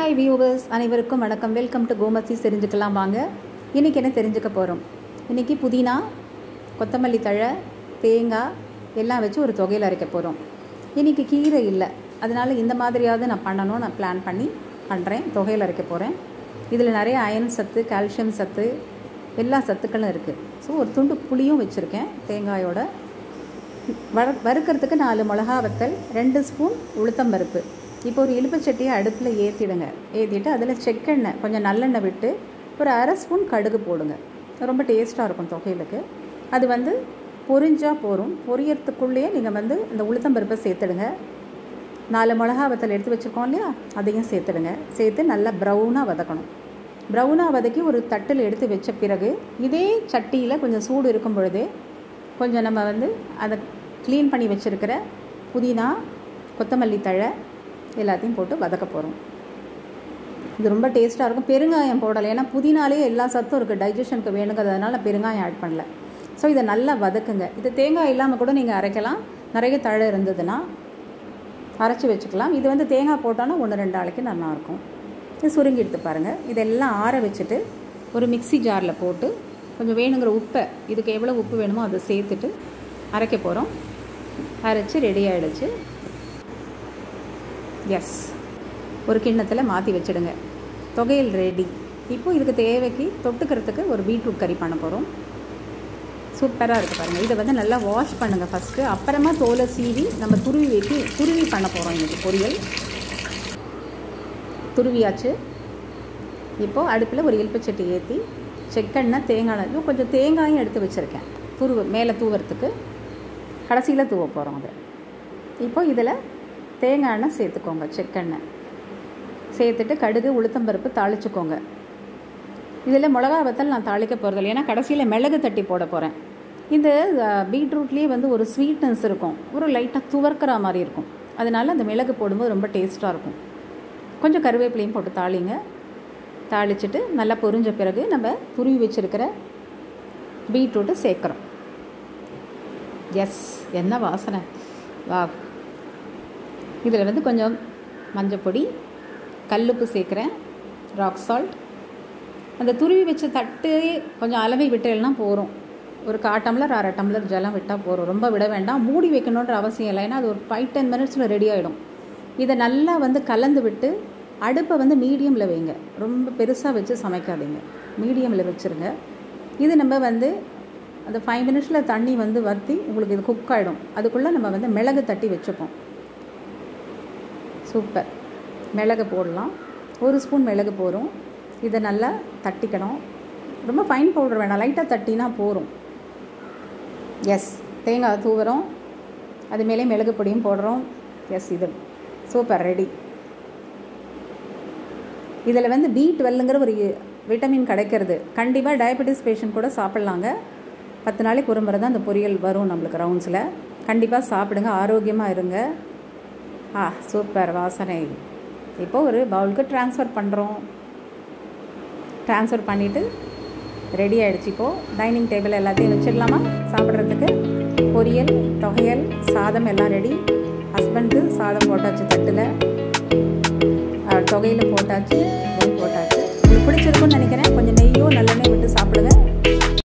hi viewers அனைவருக்கும் வணக்கம் welcome to Gomathi தெரிஞ்சுக்கலாம் வாங்க இன்றைக்கி என்ன தெரிஞ்சுக்க போகிறோம் இன்றைக்கி புதினா கொத்தமல்லி தழை தேங்காய் எல்லாம் வச்சு ஒரு தொகையில் அரைக்க போகிறோம் இன்றைக்கி கீரை இல்லை அதனால் இந்த மாதிரியாவது நான் பண்ணணும் நான் பிளான் பண்ணி பண்ணுறேன் தொகையில் அரைக்க போகிறேன் இதில் நிறைய அயன் சத்து கால்சியம் சத்து எல்லா சத்துக்களும் இருக்குது ஸோ ஒரு துண்டு புளியும் வச்சுருக்கேன் தேங்காயோட வறு வறுக்கிறதுக்கு நாலு மிளகா வத்தல் ரெண்டு ஸ்பூன் உளுத்தம்பருப்பு இப்போ ஒரு இழுப்புச்சட்டியை அடுப்பில் ஏற்றிடுங்க ஏற்றிட்டு அதில் செக்கெண்ணெய் கொஞ்சம் நல்லெண்ணெய் விட்டு ஒரு அரை ஸ்பூன் கடுகு போடுங்க ரொம்ப டேஸ்ட்டாக இருக்கும் தொகையிலுக்கு அது வந்து பொரிஞ்சால் போகும் பொரியறதுக்குள்ளேயே நீங்கள் வந்து இந்த உளுத்தம்பருப்பை சேர்த்துடுங்க நாலு மிளகா வத்தல் எடுத்து வச்சுருக்கோம் இல்லையா அதையும் சேர்த்துடுங்க சேர்த்து நல்லா ப்ரௌனாக வதக்கணும் ப்ரௌனாக வதக்கி ஒரு தட்டில் எடுத்து வச்ச பிறகு இதே சட்டியில் கொஞ்சம் சூடு இருக்கும் பொழுதே கொஞ்சம் நம்ம வந்து அதை க்ளீன் பண்ணி வச்சுருக்கிற புதினா கொத்தமல்லி தழை எல்லாத்தையும் போட்டு வதக்க போகிறோம் இது ரொம்ப டேஸ்ட்டாக இருக்கும் பெருங்காயம் போடலை ஏன்னா புதினாலே எல்லா சத்தும் இருக்குது டைஜஷனுக்கு வேணுங்கிறதுனால பெருங்காயம் ஆட் பண்ணல ஸோ இதை நல்லா வதக்குங்க இது தேங்காய் இல்லாமல் கூட நீங்கள் அரைக்கலாம் நிறைய தழை இருந்ததுன்னா அரைச்சி வச்சுக்கலாம் இது வந்து தேங்காய் போட்டோன்னா ஒன்று ரெண்டு நாளைக்கு நல்லாயிருக்கும் இது சுருங்கி எடுத்து பாருங்கள் இதெல்லாம் ஆற வச்சுட்டு ஒரு மிக்சி ஜாரில் போட்டு கொஞ்சம் வேணுங்கிற உப்பை இதுக்கு எவ்வளோ உப்பு வேணுமோ அதை சேர்த்துட்டு அரைக்க போகிறோம் அரைச்சி ரெடி ஆகிடுச்சு எஸ் ஒரு கிண்ணத்தில் மாற்றி வச்சுடுங்க தொகையில் ரெடி இப்போது இதுக்கு தேவைக்கு தொட்டுக்கிறதுக்கு ஒரு பீட்ரூட் கறி பண்ண போகிறோம் சூப்பராக இருக்குது பாருங்கள் இதை வந்து நல்லா வாஷ் பண்ணுங்கள் ஃபஸ்ட்டு அப்புறமா தோலை சீவி நம்ம துருவி வைக்கி துருவி பண்ண போகிறோம் இன்றைக்கி பொரியல் துருவியாச்சு இப்போது அடுப்பில் ஒரு இல்பச்சட்டி ஏற்றி செக்கெண்ணெய் தேங்காய் இன்னும் கொஞ்சம் தேங்காயும் எடுத்து வச்சுருக்கேன் துருவு மேலே தூவுறதுக்கு கடைசியில் தூவ போகிறோம் அதை இப்போ இதில் தேங்காய் எண்ணெய் சேர்த்துக்கோங்க செக்கெண்ணெய் சேர்த்துட்டு கடுகு உளுத்தம்பருப்பு தாளிச்சுக்கோங்க இதில் மிளகா வத்தல் நான் தாளிக்க போகிறதில்ல ஏன்னா கடைசியில் மிளகு தட்டி போட போகிறேன் இந்த பீட்ரூட்லேயே வந்து ஒரு ஸ்வீட்னஸ் இருக்கும் ஒரு லைட்டாக துவர்க்கிற மாதிரி இருக்கும் அதனால் அந்த மிளகு போடும்போது ரொம்ப டேஸ்ட்டாக இருக்கும் கொஞ்சம் கருவேப்பிலையும் போட்டு தாளிங்க தாளிச்சிட்டு நல்லா பொரிஞ்ச பிறகு நம்ம துருவி வச்சுருக்கிற பீட்ரூட்டு சேர்க்குறோம் எஸ் என்ன வாசனை வா இதில் வந்து கொஞ்சம் மஞ்சப்பொடி கல்லுப்பு சேர்க்குறேன் ராக் சால்ட் அந்த துருவி வச்ச தட்டு கொஞ்சம் அளவை விட்டுலனா போகிறோம் ஒரு கா டம்ளர் அரை டம்ளர் ஜலம் விட்டால் போகிறோம் ரொம்ப விட வேண்டாம் மூடி வைக்கணுன்ற அவசியம் இல்லை ஏன்னா அது ஒரு ஃபைவ் டென் மினிட்ஸில் ரெடி ஆகிடும் இதை நல்லா வந்து கலந்து விட்டு அடுப்பை வந்து மீடியமில் வைங்க ரொம்ப பெருசாக வச்சு சமைக்காதீங்க மீடியமில் வச்சுருங்க இது நம்ம வந்து அந்த ஃபைவ் மினிட்ஸில் தண்ணி வந்து வற்றி உங்களுக்கு இது குக் ஆகிடும் அதுக்குள்ளே நம்ம வந்து மிளகு தட்டி வச்சுப்போம் சூப்பர் மிளகு போடலாம் ஒரு ஸ்பூன் மிளகு போகிறோம் இதை நல்லா தட்டிக்கணும் ரொம்ப ஃபைன் பவுடர் வேணாம் லைட்டாக தட்டினா போகிறோம் எஸ் தேங்காய் தூவுறோம் அது மேலே மிளகு பொடியும் போடுறோம் எஸ் இது சூப்பர் ரெடி இதில் வந்து பி டுவெல்லுங்கிற ஒரு விட்டமின் கிடைக்கிறது கண்டிப்பாக டயபெட்டிஸ் பேஷண்ட் கூட சாப்பிட்லாங்க பத்து நாளைக்கு ஒரு முறை தான் அந்த பொரியல் வரும் நம்மளுக்கு ரவுண்ட்ஸில் கண்டிப்பாக சாப்பிடுங்க ஆரோக்கியமாக இருங்க ஆ சூப்பர் வாசனை இப்போது ஒரு பவுலுக்கு ட்ரான்ஸ்ஃபர் பண்ணுறோம் ட்ரான்ஸ்ஃபர் பண்ணிவிட்டு ரெடி ஆகிடுச்சு இப்போது டைனிங் டேபிள் எல்லாத்தையும் வச்சிடலாமா சாப்பிட்றதுக்கு பொரியல் தொகையல் சாதம் எல்லாம் ரெடி ஹஸ்பண்டு சாதம் போட்டாச்சு தட்டில் தொகையில் போட்டாச்சு நெய் போட்டாச்சு உங்களுக்கு பிடிச்சிருக்குன்னு நினைக்கிறேன் கொஞ்சம் நெய்யோ நல்லெண்ணெய் விட்டு சாப்பிடுங்க